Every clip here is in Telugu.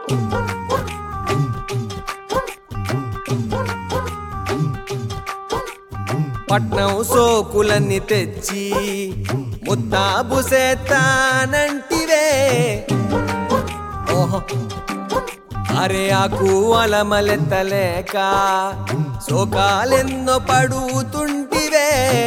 పట్నం సోకులన్నీ తెచ్చి ముత్తాబు సేతానంటివే ఓహో అరే ఆకు అలమలెత్తలేక శోకాలెన్నో పడుతుంటివే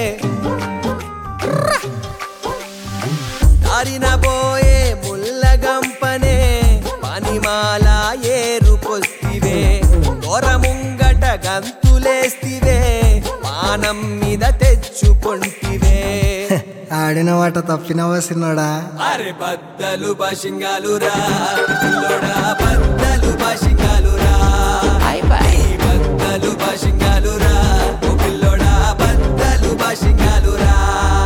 దారిన పోయే ముల్లగంపనే పనిమాల ఏరుకొస్తివే దొరముంగట గంతులేస్తివే పానం మీద తెచ్చుకొంటివే ఆడిన వాట తప్పినవా సిన్నోడా అరే బద్దలు బషింగాలురా పిల్లోడా బద్దలు బషింగాలురా ఈ బద్దలు బషింగాలురా ఓ పిల్లోడా బద్దలు బషింగాలురా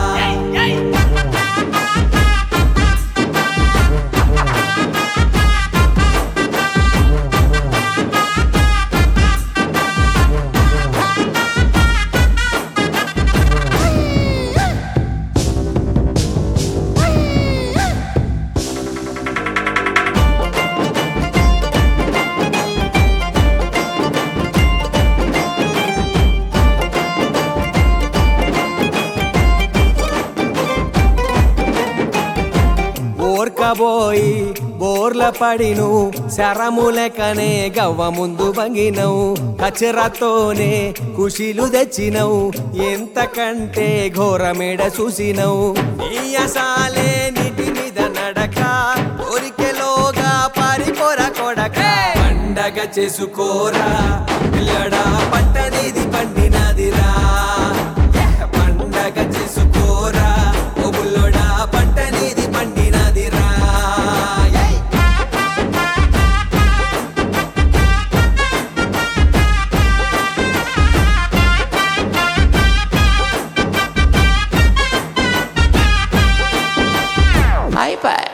ఓర్కబోయి బోర్ల పడిను శరములకనే గవ్వ ముందు వంగినవు కచరతోనే కుషిలు తెచ్చినవు ఎంతకంటే ఘోరమేడ చూసినవు నీయసాలే నీటి మీద నడక కోరికెలోగా పారిపోర కొడక పండగ చేసుకోరా పిల్లడా పట్టనిది పండినదిరా పండగ చేసుకోరా ఓ బుల్లోడా పట్టనిది పండినదిరా ఏయ్! Bye bye.